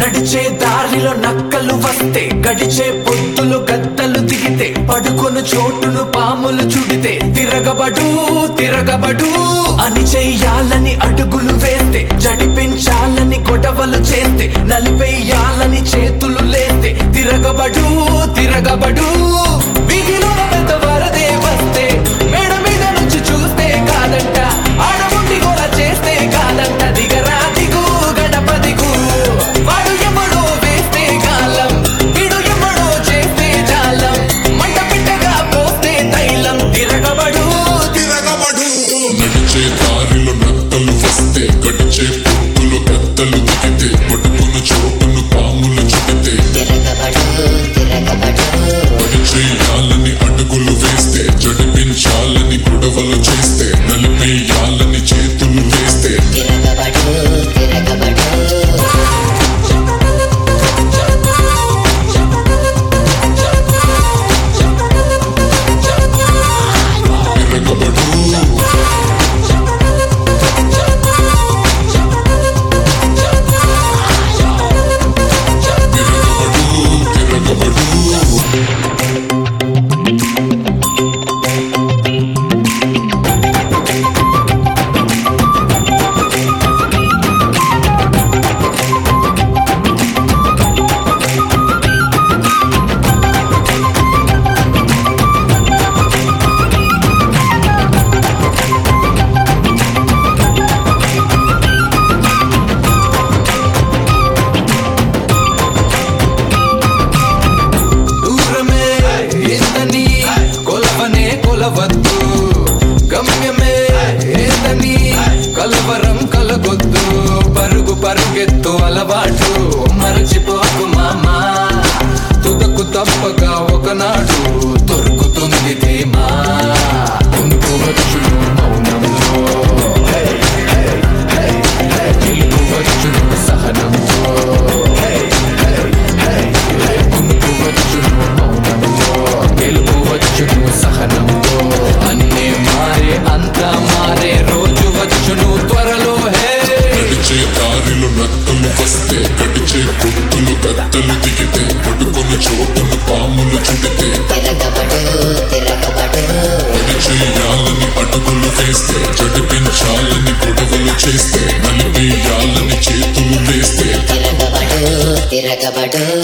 నడిచే దారిలో నక్కలు వస్తే గడిచే పొత్తులు గద్దలు దిగితే పడుకొను చోటును పాములు చుడితే తిరగబడు తిరగబడు అని చెయ్యాలని అడుగులు వేస్తే జడిపించాలని గొడవలు చేస్తే నలిపేయాలని చేతులు లేస్తే తిరగబడు తిరగబడు వీధిలో పెద్ద వరదే వస్తే మేడ మీద నుంచి చూస్తే కాదంట ఆడముండి గోల చేస్తే కాదంట దిగరా దిగు గడప దిగు వాడు ఎవడో వేస్తే గాలం వీడు ఎవడో చేస్తే జాలం మంట పిట్టగా పోస్తే తైలం తిరగబడు తిరగబడు నడిచే దారిలో నక్కలు వస్తే గడిచే పొట్టులు గద్దలు దిగితే పట్టుకున్న చోటును పాములు చుడితే తిరగబడు తిరగబడు పని చేయాలని అడుగులు వేస్తే జడిపించాలని గొడవలు చేస్తే నలిపేయాలని చేతులు వేస్తే తిరగబడు తిరగబడు తిరగబడు తిరగబడు తిరగబడు దూరమే ఏందని కొలవనే కొలవద్దు గమ్యమే ఏందని కలవరం కలగొద్దు పరుగు పరుగెత్తు అలవాటు మరచిపోకు మామా తుదకు తప్పగా ఒకనాడు దొరుకుతుంది ధీమా కొనుకోవచ్చును మౌనంలో గెలుపువచ్చును సహనంతో కొనుకోవచ్చును మౌనంలో గెలుపువచ్చును సహనంతో అన్నీ మారే అంతా మారే రోజు వచ్చును త్వరలో హే నడిచే దారిలో నక్కలు వస్తే గడిచే పొట్టులు గద్దలు దిగితే పడుకొని చోటును పాములు చుడితే తిరగబడు తిరగబడు పని చేయాలని అడుగులు వేస్తే జడిపించాలని గొడవలు చేస్తే నలిపేయాలని చేతులు వేస్తే తిరగబడు తిరగబడు